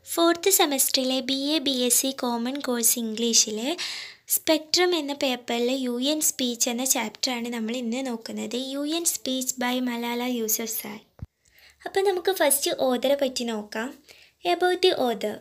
Fourth സെമസ്റ്ററിലെ B A B S C common course ഇംഗ്ലീഷിലെ spectrum എന്ന പേപ്പറിൽ യു എൻ സ്പീച്ച് എന്ന ചാപ്റ്ററാണ് നമ്മൾ ഇന്ന് നോക്കുന്നത് U N speech by Malala Yousafzai അപ്പോൾ നമുക്ക് ഫസ്റ്റ് ഓദറെ പറ്റി നോക്കാം about the author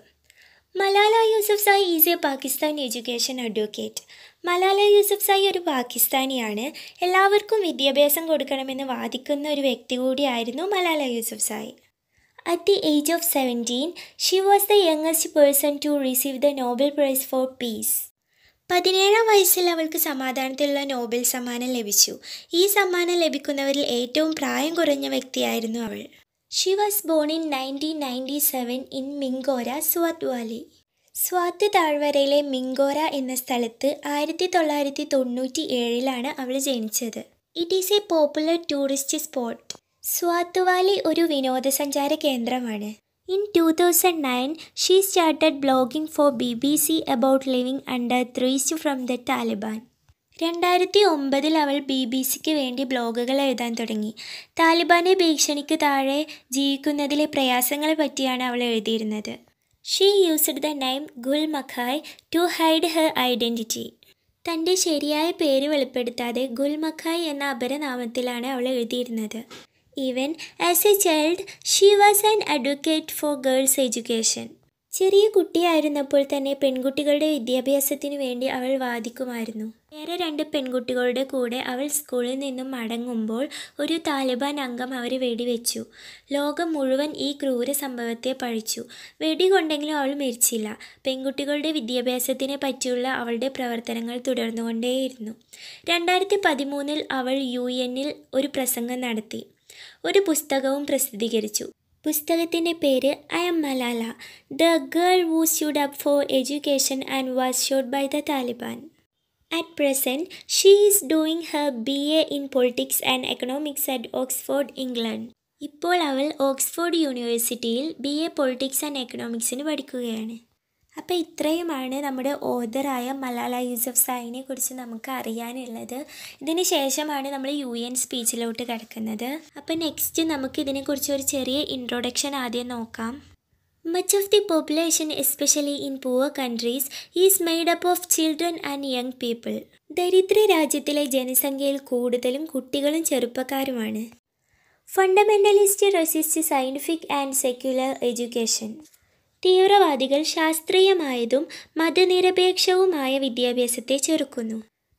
Malala Yousafzai is a Pakistan education advocate Malala Yousafzai ഒരു പാകിസ്ഥാനിയാണ് എല്ലാവർക്കും വിദ്യാഭ്യാസം കൊടുക്കണമെന്ന് വാദിക്കുന്ന ഒരു വ്യക്തി കൂടിയായിരുന്നു Malala Yousafzai at the age of seventeen she was the youngest person to receive the Nobel prize for peace പതിനേഴാം വയസ്സിൽ അവൾക്ക് സമാധാനത്തിലുള്ള നോബൽ സമ്മാനം ലഭിച്ചു ഈ സമ്മാനം ലഭിക്കുന്നവരിൽ ഏറ്റവും പ്രായം കുറഞ്ഞ വ്യക്തിയായിരുന്നു അവൾ she was born in nineteen ninety seven in Mingora Swat valley Swat താഴ്വരയിലെ മിങ്കോര എന്ന സ്ഥലത്ത് ആയിരത്തി തൊള്ളായിരത്തി തൊണ്ണൂറ്റി ഏഴിലാണ് അവൾ ജനിച്ചത് it is a popular tourist spot Swat valley ഒരു വിനോദസഞ്ചാര കേന്ദ്രമാണ് in two thousand nine she started blogging for B B C about living under threat from the Taliban രണ്ടായിരത്തി ഒമ്പതിൽ അവൾ ബി ബി സിക്ക് വേണ്ടി ബ്ലോഗുകൾ എഴുതാൻ തുടങ്ങി താലിബാന്റെ ഭീഷണിക്ക് താഴെ ജീവിക്കുന്നതിലെ പ്രയാസങ്ങളെ പറ്റിയാണ് അവൾ എഴുതിയിരുന്നത് she used the name Gul Makai to hide her identity തൻ്റെ ശരിയായ പേര് വെളിപ്പെടുത്താതെ ഗുൽ മഖായ് എന്ന അപരനാമത്തിലാണ് അവൾ എഴുതിയിരുന്നത് even as a child she was an advocate for girls education ചെറിയ കുട്ടിയായിരുന്നപ്പോൾ തന്നെ പെൺകുട്ടികളുടെ വിദ്യാഭ്യാസത്തിനു വേണ്ടി അവൾ വാദിക്കുമായിരുന്നു വേറെ രണ്ട് പെൺകുട്ടികളുടെ കൂടെ അവൾ സ്കൂളിൽ നിന്നും മടങ്ങുമ്പോൾ ഒരു താലിബാൻ അംഗം അവരെ വെടിവെച്ചു ലോകം മുഴുവൻ ഈ ക്രൂര സംഭവത്തെ പഴിച്ചു വെടികൊണ്ടെങ്കിലും അവൾ മരിച്ചില്ല പെൺകുട്ടികളുടെ വിദ്യാഭ്യാസത്തിനെ പറ്റിയുള്ള അവളുടെ പ്രവർത്തനങ്ങൾ തുടർന്നുകൊണ്ടേയിരുന്നു രണ്ടായിരത്തി പതിമൂന്നിൽ അവൾ യു എന്നിൽ ഒരു പ്രസംഗം നടത്തി ഒരു പുസ്തകവും പ്രസിദ്ധീകരിച്ചു പുസ്തകത്തിൻ്റെ പേര് I am Malala the girl who stood up for education and was shot by the Taliban at present she is doing her B A in politics and economics at Oxford England ഇപ്പോൾ അവൾ ഓക്സ്ഫോർഡ് യൂണിവേഴ്സിറ്റിയിൽ ബി എ പൊളിറ്റിക്സ് ആൻഡ് എക്കണോമിക്സിന് പഠിക്കുകയാണ് അപ്പോൾ ഇത്രയുമാണ് നമ്മുടെ ഓദറായ മലാല യൂസഫ് സായിനെ കുറിച്ച് നമുക്ക് അറിയാനുള്ളത് ഇതിന് ശേഷമാണ് നമ്മൾ യു എൻ സ്പീച്ചിലോട്ട് കിടക്കുന്നത് അപ്പോൾ നെക്സ്റ്റ് നമുക്ക് ഇതിനെക്കുറിച്ച് ഒരു ചെറിയ ഇൻട്രൊഡക്ഷൻ ആദ്യം നോക്കാം much of the population especially in poor countries is made up of children and young people ദരിദ്ര രാജ്യത്തിലെ ജനസംഖ്യയിൽ കൂടുതലും കുട്ടികളും ചെറുപ്പക്കാരുമാണ് fundamentalist resist scientific and secular education തീവ്രവാദികൾ ശാസ്ത്രീയമായതും മതനിരപേക്ഷവുമായ വിദ്യാഭ്യാസത്തെ ചെറുക്കുന്നു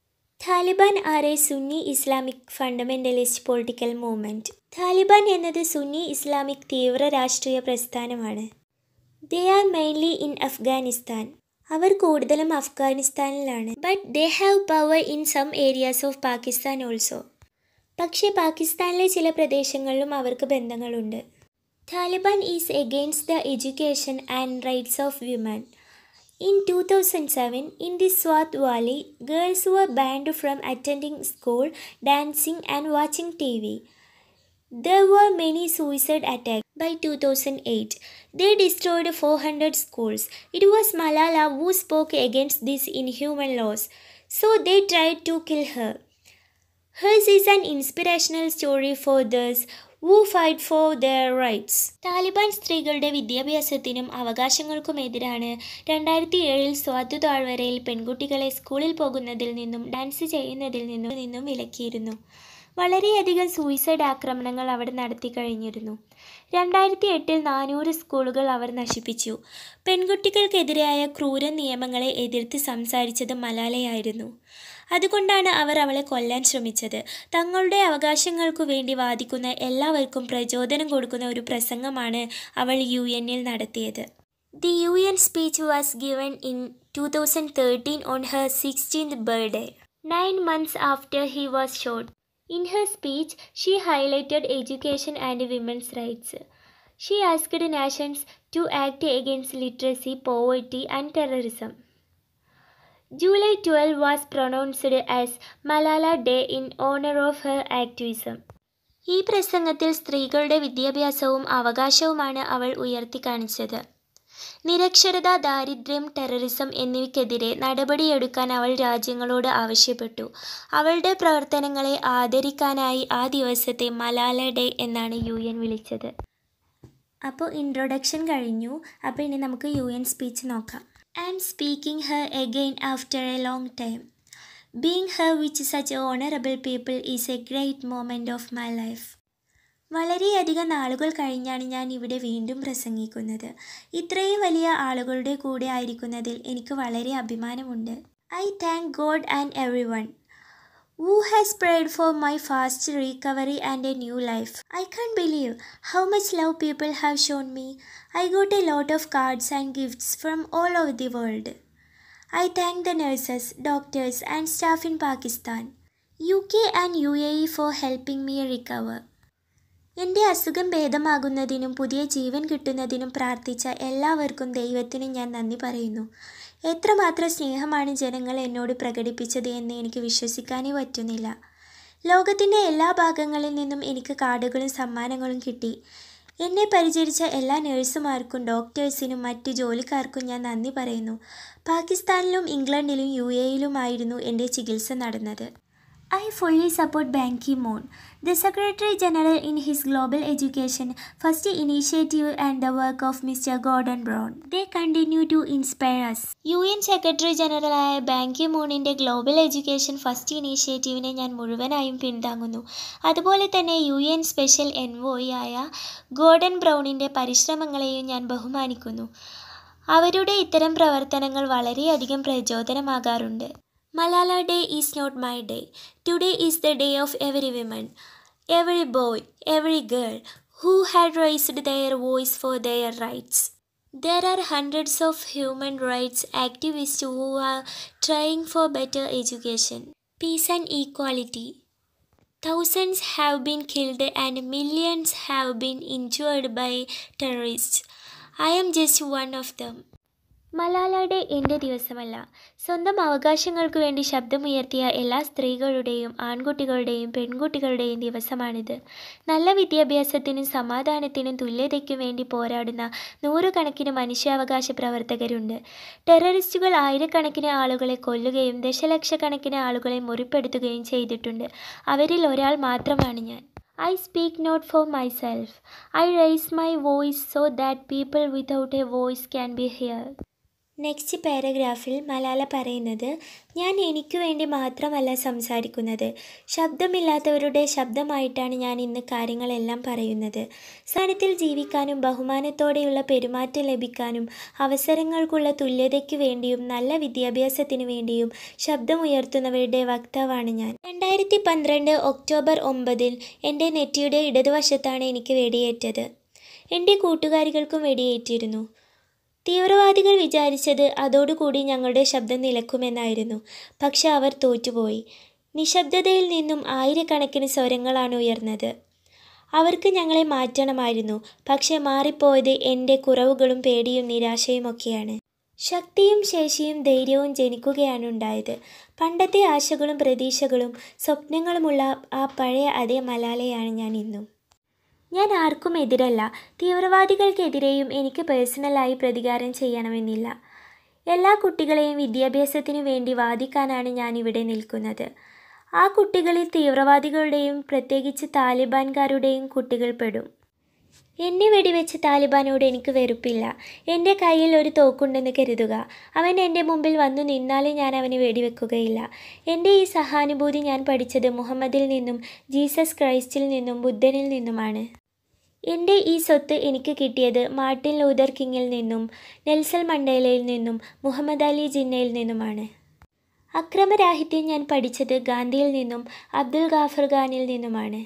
Taliban are a Sunni Islamic fundamentalist political movement Taliban എന്നത് സുന്നി ഇസ്ലാമിക് തീവ്ര രാഷ്ട്രീയ പ്രസ്ഥാനമാണ് they are mainly in Afghanistan അവർ കൂടുതലും അഫ്ഗാനിസ്ഥാനിലാണ് but they have power in some areas of Pakistan also പക്ഷേ പാകിസ്ഥാനിലെ ചില പ്രദേശങ്ങളിലും അവർക്ക് ബന്ധങ്ങളുണ്ട് Taliban is against the education and rights of women in two thousand seven in the Swat valley girls were banned from attending school dancing and watching T V There were many suicide attacks by 2008. They destroyed 400 schools. It was Malala who spoke against these inhuman laws. So they tried to kill her. Hers is an inspirational story for those who fight for their rights. Taliban സ്ത്രീകളുടെ വിദ്യാഭ്യാസത്തിനും അവകാശങ്ങൾക്കുമെതിരാണ് രണ്ടായിരത്തി ഏഴിൽ സ്വാത്ത് താഴ്വരയിൽ പെൺകുട്ടികളെ സ്കൂളിൽ പോകുന്നതിൽ നിന്നും dance ചെയ്യുന്നതിൽ നിന്നും നിന്നും വിലക്കിയിരുന്നു വളരെയധികം സൂയിസൈഡ് ആക്രമണങ്ങൾ അവർ നടത്തി കഴിഞ്ഞിരുന്നു രണ്ടായിരത്തി എട്ടിൽ നാനൂറ് സ്കൂളുകൾ അവർ നശിപ്പിച്ചു പെൺകുട്ടികൾക്കെതിരായ ക്രൂര നിയമങ്ങളെ എതിർത്ത് സംസാരിച്ചത് മലാലയായിരുന്നു അതുകൊണ്ടാണ് അവർ അവളെ കൊല്ലാൻ ശ്രമിച്ചത് തങ്ങളുടെ അവകാശങ്ങൾക്കു വേണ്ടി വാദിക്കുന്ന എല്ലാവർക്കും പ്രചോദനം കൊടുക്കുന്ന ഒരു പ്രസംഗമാണ് അവൾ യു എന്നിൽ നടത്തിയത് the U N speech was given in two thousand thirteen on her sixteenth birthday nine months after he was shot In her speech, she highlighted education and women's rights. She asked nations to act against literacy, poverty, and terrorism. July 12 was pronounced as Malala Day in honor of her activism. ഈ പ്രസംഗത്തിൽ സ്ത്രീകളുടെ വിദ്യാഭ്യാസവും അവകാശവുമാണ് അവൾ ഉയർത്തിക്കാണിച്ചത് നിരക്ഷരത ദാരിദ്ര്യം terrorism എന്നിവയ്ക്കെതിരെ നടപടിയെടുക്കാൻ അവൾ രാജ്യങ്ങളോട് ആവശ്യപ്പെട്ടു അവളുടെ പ്രവർത്തനങ്ങളെ ആദരിക്കാനായി ആ ദിവസത്തെ മലാല ഡേ എന്നാണ് യു എൻ വിളിച്ചത് അപ്പോൾ ഇൻട്രൊഡക്ഷൻ കഴിഞ്ഞു അപ്പോൾ ഇനി നമുക്ക് യു എൻ സ്പീച്ച് നോക്കാം I am speaking here again after a long time being here which such honourable people is a great moment of my life വളരെയധികം നാളുകൾ കഴിഞ്ഞാണ് ഞാൻ ഇവിടെ വീണ്ടും പ്രസംഗിക്കുന്നത് ഇത്രയും വലിയ ആളുകളുടെ കൂടെ ആയിരിക്കുന്നതിൽ എനിക്ക് വളരെ അഭിമാനമുണ്ട് I thank God and everyone Who has prayed for my fast recovery and a new life? I can't believe how much love people have shown me. I got a lot of cards and gifts from all over the world. I thank the nurses, doctors, and staff in Pakistan, UK, and UAE for helping me recover. എൻ്റെ അസുഖം ഭേദമാകുന്നതിനും പുതിയ ജീവൻ കിട്ടുന്നതിനും പ്രാർത്ഥിച്ച എല്ലാവർക്കും ദൈവത്തിനും ഞാൻ നന്ദി പറയുന്നു എത്രമാത്രം സ്നേഹമാണ് ജനങ്ങൾ എന്നോട് പ്രകടിപ്പിച്ചത് എന്ന് എനിക്ക് വിശ്വസിക്കാനേ പറ്റുന്നില്ല ലോകത്തിൻ്റെ എല്ലാ ഭാഗങ്ങളിൽ നിന്നും എനിക്ക് കാർഡുകളും സമ്മാനങ്ങളും കിട്ടി എന്നെ പരിചരിച്ച എല്ലാ നഴ്സുമാർക്കും ഡോക്ടേഴ്സിനും മറ്റ് ജോലിക്കാർക്കും ഞാൻ നന്ദി പറയുന്നു പാകിസ്ഥാനിലും ഇംഗ്ലണ്ടിലും യു എയിലുമായിരുന്നു എൻ്റെ ചികിത്സ നടന്നത് I fully support Ban Ki-moon, the Secretary General in his global education first initiative and the work of Mr. Gordon Brown. They continue to inspire us. U N secretary ജനറലായ ബാൻ കി മൂണിൻ്റെ global education first ഇനീഷ്യേറ്റീവിനെ ഞാൻ മുഴുവനായും പിന്താങ്ങുന്നു അതുപോലെ തന്നെ U N special എൻവോയി ആയ Gordon ബ്രൗണിൻ്റെ പരിശ്രമങ്ങളെയും ഞാൻ ബഹുമാനിക്കുന്നു അവരുടെ ഇത്തരം പ്രവർത്തനങ്ങൾ വളരെയധികം പ്രചോദനമാകാറുണ്ട് Malala day is not my day today is the day of every women every boy every girl who had raised their voice for their rights There are hundreds of human rights activists who are trying for better education, peace, and equality. Thousands have been killed and millions have been injured by terrorists. I am just one of them. Malala day എൻ്റെ ദിവസമല്ല സ്വന്തം അവകാശങ്ങൾക്ക് വേണ്ടി ശബ്ദമുയർത്തിയ എല്ലാ സ്ത്രീകളുടെയും ആൺകുട്ടികളുടെയും പെൺകുട്ടികളുടെയും ദിവസമാണിത് നല്ല വിദ്യാഭ്യാസത്തിനും സമാധാനത്തിനും തുല്യതയ്ക്കും വേണ്ടി പോരാടുന്ന നൂറുകണക്കിന് മനുഷ്യാവകാശ പ്രവർത്തകരുണ്ട് ടെററിസ്റ്റുകൾ ആയിരക്കണക്കിന് ആളുകളെ കൊല്ലുകയും ദശലക്ഷക്കണക്കിന് ആളുകളെ മുറിപ്പെടുത്തുകയും ചെയ്തിട്ടുണ്ട് അവരിൽ ഒരാൾ മാത്രമാണ് ഞാൻ I speak not for myself. I raise my voice so that people without a voice can be heard. Next പാരഗ്രാഫിൽ മലാല പറയുന്നത് ഞാൻ എനിക്ക് വേണ്ടി മാത്രമല്ല സംസാരിക്കുന്നത് ശബ്ദമില്ലാത്തവരുടെ ശബ്ദമായിട്ടാണ് ഞാൻ ഇന്ന് കാര്യങ്ങളെല്ലാം പറയുന്നത് സ്ഥാനത്തിൽ ജീവിക്കാനും ബഹുമാനത്തോടെയുള്ള പെരുമാറ്റം ലഭിക്കാനും അവസരങ്ങൾക്കുള്ള തുല്യതയ്ക്ക് വേണ്ടിയും നല്ല വിദ്യാഭ്യാസത്തിന് വേണ്ടിയും ശബ്ദമുയർത്തുന്നവരുടെ വക്താവാണ് ഞാൻ രണ്ടായിരത്തി പന്ത്രണ്ട് ഒക്ടോബർ ഒമ്പതിൽ എൻ്റെ നെറ്റിയുടെ ഇടതുവശത്താണ് എനിക്ക് വെടിയേറ്റത് എൻ്റെ കൂട്ടുകാരികൾക്കും വെടിയേറ്റിരുന്നു തീവ്രവാദികൾ വിചാരിച്ചത് അതോടുകൂടി ഞങ്ങളുടെ ശബ്ദം നിലക്കുമെന്നായിരുന്നു പക്ഷെ അവർ തോറ്റുപോയി നിശബ്ദതയിൽ നിന്നും ആയിരക്കണക്കിന് സ്വരങ്ങളാണ് ഉയർന്നത് അവർക്ക് ഞങ്ങളെ മാറ്റണമായിരുന്നു പക്ഷെ മാറിപ്പോയത് എൻ്റെ കുറവുകളും പേടിയും നിരാശയുമൊക്കെയാണ് ശക്തിയും ശേഷിയും ധൈര്യവും ജനിക്കുകയാണ് ഉണ്ടായത് പണ്ടത്തെ ആശകളും പ്രതീക്ഷകളും സ്വപ്നങ്ങളുമുള്ള ആ പഴയ അതേ മലാലയാണ് ഞാൻ ഇന്നും ഞാൻ ആർക്കും എതിരല്ല തീവ്രവാദികൾക്കെതിരെയും എനിക്ക് പേഴ്സണലായി പ്രതികാരം ചെയ്യണമെന്നില്ല എല്ലാ കുട്ടികളെയും വിദ്യാഭ്യാസത്തിനു വേണ്ടി വാദിക്കാനാണ് ഞാൻ ഇവിടെ നിൽക്കുന്നത് ആ കുട്ടികളിൽ തീവ്രവാദികളുടെയും പ്രത്യേകിച്ച് താലിബാൻകാരുടെയും കുട്ടികൾ പെടും എന്നെ വെടിവെച്ച് താലിബാനോട് എനിക്ക് വെറുപ്പില്ല എൻ്റെ കയ്യിൽ ഒരു തോക്കുണ്ടെന്ന് കരുതുക അവൻ എൻ്റെ മുമ്പിൽ വന്നു നിന്നാലും ഞാൻ അവനെ വെടിവെക്കുകയില്ല എൻ്റെ ഈ സഹാനുഭൂതി ഞാൻ പഠിച്ചത് മുഹമ്മദിൽ നിന്നും ജീസസ് ക്രൈസ്റ്റിൽ നിന്നും ബുദ്ധനിൽ നിന്നുമാണ് എൻ്റെ ഈ സ്വത്ത് എനിക്ക് കിട്ടിയത് മാർട്ടിൻ ലൂതർ കിങ്ങിൽ നിന്നും നെൽസൺ മണ്ടേലയിൽ നിന്നും മുഹമ്മദ് അലി ജിന്നയിൽ നിന്നുമാണ് അക്രമരാഹിത്യം ഞാൻ പഠിച്ചത് ഗാന്ധിയിൽ നിന്നും അബ്ദുൽ ഗാഫർ ഖാനിൽ നിന്നുമാണ്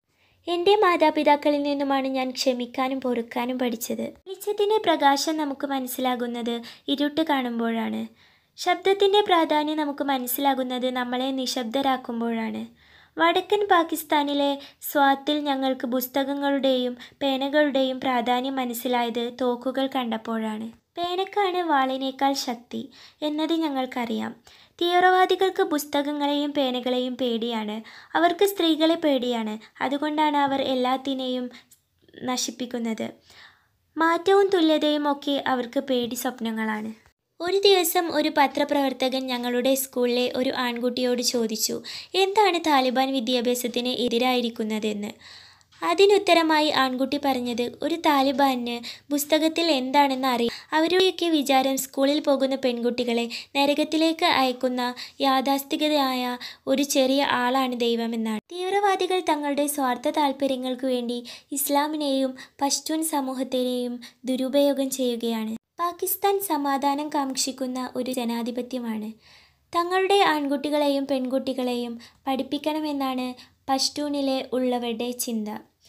എൻ്റെ മാതാപിതാക്കളിൽ നിന്നുമാണ് ഞാൻ ക്ഷമിക്കാനും പൊറുക്കാനും പഠിച്ചത് വെളിച്ചത്തിൻ്റെ പ്രകാശം നമുക്ക് മനസ്സിലാകുന്നത് ഇരുട്ട് കാണുമ്പോഴാണ് ശബ്ദത്തിൻ്റെ പ്രാധാന്യം നമുക്ക് മനസ്സിലാകുന്നത് നമ്മളെ നിശബ്ദരാക്കുമ്പോഴാണ് വടക്കൻ പാകിസ്ഥാനിലെ സ്വാത്തിൽ ഞങ്ങൾക്ക് പുസ്തകങ്ങളുടെയും പേനകളുടെയും പ്രാധാന്യം മനസ്സിലായത് തോക്കുകൾ കണ്ടപ്പോഴാണ് പേനക്കാണ് വാളിനേക്കാൾ ശക്തി എന്നത് ഞങ്ങൾക്കറിയാം തീവ്രവാദികൾക്ക് പുസ്തകങ്ങളെയും പേനകളെയും പേടിയാണ് അവർക്ക് സ്ത്രീകളെ പേടിയാണ് അതുകൊണ്ടാണ് അവർ എല്ലാത്തിനെയും നശിപ്പിക്കുന്നത് മാറ്റവും തുല്യതയും ഒക്കെ അവർക്ക് പേടി സ്വപ്നങ്ങളാണ് ഒരു ദിവസം ഒരു പത്രപ്രവർത്തകൻ ഞങ്ങളുടെ സ്കൂളിലെ ഒരു ആൺകുട്ടിയോട് ചോദിച്ചു എന്താണ് താലിബാൻ വിദ്യാഭ്യാസത്തിന് എതിരായിരിക്കുന്നതെന്ന് അതിനുത്തരമായി ആൺകുട്ടി പറഞ്ഞത് ഒരു താലിബാന് പുസ്തകത്തിൽ എന്താണെന്ന് അറിയാം അവരുടെയൊക്കെ വിചാരം സ്കൂളിൽ പോകുന്ന പെൺകുട്ടികളെ നരകത്തിലേക്ക് അയക്കുന്ന യാഥാസ്ഥികതയായ ഒരു ചെറിയ ആളാണ് ദൈവമെന്നാണ് തീവ്രവാദികൾ തങ്ങളുടെ സ്വാർത്ഥ താല്പര്യങ്ങൾക്ക് വേണ്ടി ഇസ്ലാമിനെയും പശ്ചൂൻ സമൂഹത്തിനെയും ദുരുപയോഗം ചെയ്യുകയാണ് പാകിസ്ഥാൻ സമാധാനം കാക്ഷിക്കുന്ന ഒരു ജനാധിപത്യമാണ് തങ്ങളുടെ ആൺകുട്ടികളെയും പെൺകുട്ടികളെയും പഠിപ്പിക്കണമെന്നാണ് പഷ്തൂണിലെ ഉള്ളവരുടെ ചിന്ത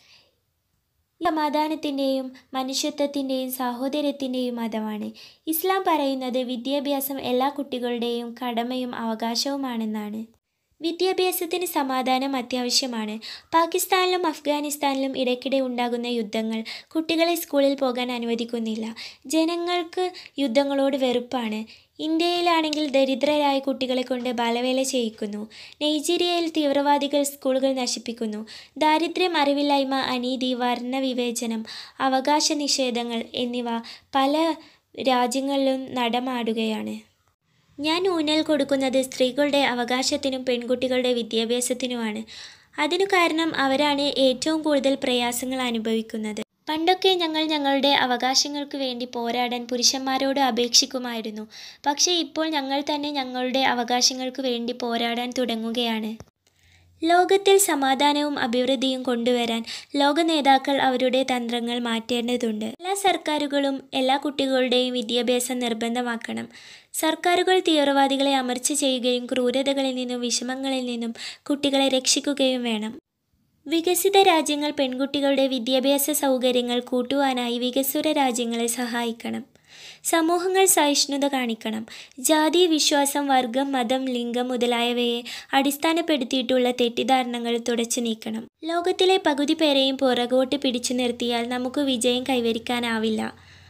സമാധാനത്തിൻ്റെയും മനുഷ്യത്വത്തിൻ്റെയും സാഹോദര്യത്തിൻ്റെയും മതമാണ് ഇസ്ലാം പറയുന്നത് വിദ്യാഭ്യാസം എല്ലാ കുട്ടികളുടെയും കടമയും അവകാശവുമാണെന്നാണ് വിദ്യാഭ്യാസത്തിന് സമാധാനം അത്യാവശ്യമാണ് പാകിസ്ഥാനിലും അഫ്ഗാനിസ്ഥാനിലും ഇടയ്ക്കിടെ ഉണ്ടാകുന്ന യുദ്ധങ്ങൾ കുട്ടികളെ സ്കൂളിൽ പോകാൻ അനുവദിക്കുന്നില്ല ജനങ്ങൾക്ക് യുദ്ധങ്ങളോട് വെറുപ്പാണ് ഇന്ത്യയിലാണെങ്കിൽ ദരിദ്രരായ കുട്ടികളെ കൊണ്ട് ബാലവേല ചെയ്യിക്കുന്നു നൈജീരിയയിൽ തീവ്രവാദികൾ സ്കൂളുകൾ നശിപ്പിക്കുന്നു ദാരിദ്ര്യം അറിവില്ലായ്മ അനീതി വർണ്ണവിവേചനം അവകാശ നിഷേധങ്ങൾ എന്നിവ പല രാജ്യങ്ങളിലും നടമാടുകയാണ് ഞാൻ ഊന്നൽ കൊടുക്കുന്നത് സ്ത്രീകളുടെ അവകാശത്തിനും പെൺകുട്ടികളുടെ വിദ്യാഭ്യാസത്തിനുമാണ് അതിനു കാരണം അവരാണ് ഏറ്റവും കൂടുതൽ പ്രയാസങ്ങൾ അനുഭവിക്കുന്നത് പണ്ടൊക്കെ ഞങ്ങൾ ഞങ്ങളുടെ അവകാശങ്ങൾക്ക് വേണ്ടി പോരാടാൻ പുരുഷന്മാരോട് അപേക്ഷിക്കുമായിരുന്നു പക്ഷേ ഇപ്പോൾ ഞങ്ങൾ തന്നെ ഞങ്ങളുടെ അവകാശങ്ങൾക്ക് വേണ്ടി പോരാടാൻ തുടങ്ങുകയാണ് ലോകത്തിൽ സമാധാനവും അഭിവൃദ്ധിയും കൊണ്ടുവരാൻ ലോക നേതാക്കൾ അവരുടെ തന്ത്രങ്ങൾ മാറ്റേണ്ടതുണ്ട് എല്ലാ സർക്കാരുകളും എല്ലാ കുട്ടികളുടെയും വിദ്യാഭ്യാസം നിർബന്ധമാക്കണം സർക്കാരുകൾ തീവ്രവാദികളെ അമർച്ച ചെയ്യുകയും ക്രൂരതകളിൽ നിന്നും വിഷമങ്ങളിൽ നിന്നും കുട്ടികളെ രക്ഷിക്കുകയും വേണം വികസിത രാജ്യങ്ങൾ പെൺകുട്ടികളുടെ വിദ്യാഭ്യാസ സൗകര്യങ്ങൾ കൂട്ടുവാനായി വികസ്വര രാജ്യങ്ങളെ സഹായിക്കണം സമൂഹങ്ങൾ സഹിഷ്ണുത കാണിക്കണം ജാതി വിശ്വാസം വർഗം മതം ലിംഗം മുതലായവയെ അടിസ്ഥാനപ്പെടുത്തിയിട്ടുള്ള തെറ്റിദ്ധാരണകൾ തുടച്ചു നീക്കണം ലോകത്തിലെ പകുതി പേരെയും പുറകോട്ട് പിടിച്ചു നിർത്തിയാൽ നമുക്ക് വിജയം കൈവരിക്കാനാവില്ല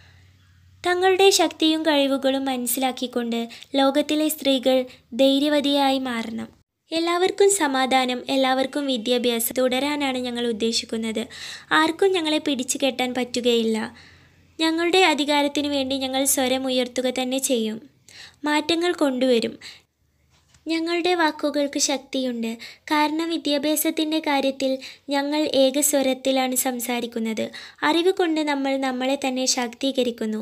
തങ്ങളുടെ ശക്തിയും കഴിവുകളും മനസ്സിലാക്കിക്കൊണ്ട് ലോകത്തിലെ സ്ത്രീകൾ ധൈര്യവതിയായി മാറണം എല്ലാവർക്കും സമാധാനം എല്ലാവർക്കും വിദ്യാഭ്യാസം തുടരാനാണ് ഞങ്ങൾ ഉദ്ദേശിക്കുന്നത് ആർക്കും ഞങ്ങളെ പിടിച്ചു കെട്ടാൻ പറ്റുകയില്ല ഞങ്ങളുടെ അധികാരത്തിനു വേണ്ടി ഞങ്ങൾ സ്വരമുയർത്തുക തന്നെ ചെയ്യും മാറ്റങ്ങൾ കൊണ്ടുവരും ഞങ്ങളുടെ വാക്കുകൾക്ക് ശക്തിയുണ്ട് കാരണം വിദ്യാഭ്യാസത്തിൻ്റെ കാര്യത്തിൽ ഞങ്ങൾ ഏകസ്വരത്തിലാണ് സംസാരിക്കുന്നത് അറിവ് കൊണ്ട് നമ്മൾ നമ്മളെ തന്നെ ശാക്തീകരിക്കുന്നു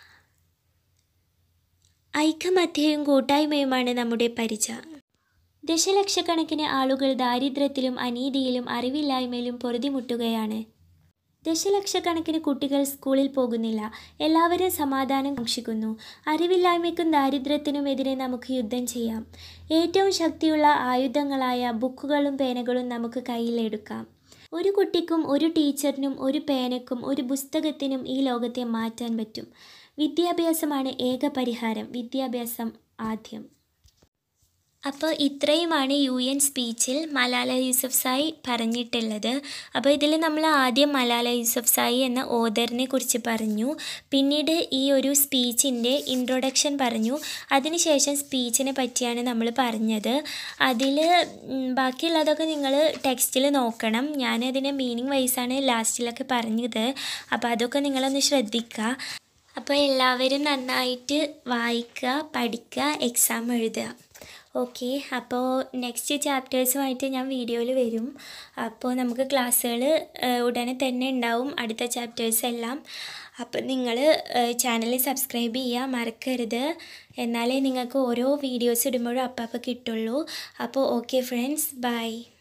ഐക്യമത്യവും കൂട്ടായ്മയുമാണ് നമ്മുടെ പരിച ദശലക്ഷക്കണക്കിന് ആളുകൾ ദാരിദ്ര്യത്തിലും അനീതിയിലും അറിവില്ലായ്മയിലും പൊറുതിമുട്ടുകയാണ് ദശലക്ഷക്കണക്കിന് കുട്ടികൾ സ്കൂളിൽ പോകുന്നില്ല എല്ലാവരും സമാധാനം കാക്ഷിക്കുന്നു അറിവില്ലായ്മയ്ക്കും ദാരിദ്ര്യത്തിനുമെതിരെ നമുക്ക് യുദ്ധം ചെയ്യാം ഏറ്റവും ശക്തിയുള്ള ആയുധങ്ങളായ ബുക്കുകളും പേനകളും നമുക്ക് കയ്യിലെടുക്കാം ഒരു കുട്ടിക്കും ഒരു ടീച്ചറിനും ഒരു പേനയ്ക്കും ഒരു പുസ്തകത്തിനും ഈ ലോകത്തെ മാറ്റാൻ പറ്റും വിദ്യാഭ്യാസമാണ് ഏക പരിഹാരം വിദ്യാഭ്യാസം ആദ്യം അപ്പോൾ ഇത്രയുമാണ് യു എൻ സ്പീച്ചിൽ മലാല യൂസഫ്സായി പറഞ്ഞിട്ടുള്ളത് അപ്പോൾ ഇതിൽ നമ്മൾ ആദ്യം മലാല യൂസഫ്സായി എന്ന ഓദറിനെ കുറിച്ച് പറഞ്ഞു പിന്നീട് ഈ ഒരു സ്പീച്ചിൻ്റെ ഇൻട്രൊഡക്ഷൻ പറഞ്ഞു അതിനുശേഷം സ്പീച്ചിനെ പറ്റിയാണ് നമ്മൾ പറഞ്ഞത് അതിൽ ബാക്കിയുള്ളതൊക്കെ നിങ്ങൾ ടെക്സ്റ്റിൽ നോക്കണം ഞാനതിനെ മീനിങ് വൈസാണ് ലാസ്റ്റിലൊക്കെ പറഞ്ഞത് അപ്പോൾ അതൊക്കെ നിങ്ങളൊന്ന് ശ്രദ്ധിക്കുക അപ്പോൾ എല്ലാവരും നന്നായിട്ട് വായിക്കുക പഠിക്കുക എക്സാം എഴുതുക ഓക്കെ അപ്പോൾ നെക്സ്റ്റ് ചാപ്റ്റേഴ്സുമായിട്ട് ഞാൻ വീഡിയോയിൽ വരും അപ്പോൾ നമുക്ക് ക്ലാസ്സുകൾ ഉടനെ തന്നെ ഉണ്ടാവും അടുത്ത ചാപ്റ്റേഴ്സ് എല്ലാം അപ്പോൾ നിങ്ങൾ ചാനൽ സബ്സ്ക്രൈബ് ചെയ്യുക മറക്കരുത് എന്നാലേ നിങ്ങൾക്ക് ഓരോ വീഡിയോസ് ഇടുമ്പോഴും അപ്പം അപ്പം കിട്ടുള്ളൂ അപ്പോൾ ഓക്കെ ഫ്രണ്ട്സ് ബൈ